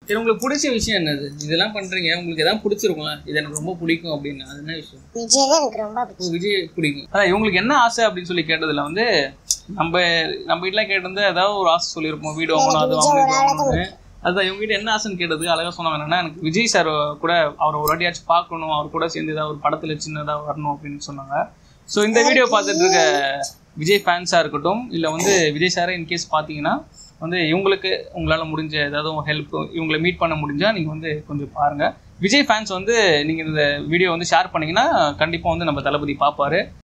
சரி உங்களுக்கு பிடிச்ச விஷயம் என்னது இதெல்லாம் பண்றீங்க உங்களுக்கு எதாவது பிடிச்சிருக்கும்ல இது எனக்கு ரொம்ப பிடிக்கும் அப்படின்னு அது என்ன விஷயம் விஜய் தான் எனக்கு ரொம்ப பிடிக்கும் ஓ, விஜய் பிடிக்கும் அதான் இவங்களுக்கு என்ன ஆசை அப்படின்னு சொல்லி கேட்டதுல வந்து நம்ம நம்ம வீட்டுல கேட்டிருந்தா ஏதாவது ஒரு ஆசை சொல்லியிருப்போம் வீடு வாங்கணும் அது வாங்கணும் இது வாங்கணும்னு அதுதான் இவங்க கிட்ட என்ன ஆசைன்னு கேட்டதுக்கு அழகா சொன்னாங்க என்னன்னா எனக்கு விஜய் சார் கூட அவர் ஒரு வாட்டியாச்சும் பார்க்கணும் அவர் கூட சேர்ந்து ஏதாவது ஒரு படத்துல சின்னதா வரணும் அப்படின்னு சொன்னாங்க ஸோ இந்த வீடியோ பார்த்துட்டு இருக்க விஜய் ஃபேன்ஸாக இருக்கட்டும் இல்லை வந்து விஜய் சாரை இன்கேஸ் பார்த்தீங்கன்னா வந்து இவங்களுக்கு உங்களால் முடிஞ்ச ஏதாவது ஹெல்ப் இவங்களை மீட் பண்ண முடிஞ்சால் நீங்கள் வந்து கொஞ்சம் பாருங்கள் விஜய் ஃபேன்ஸ் வந்து நீங்கள் இந்த வீடியோ வந்து ஷேர் பண்ணீங்கன்னா கண்டிப்பாக வந்து நம்ம தளபதி பார்ப்பாரு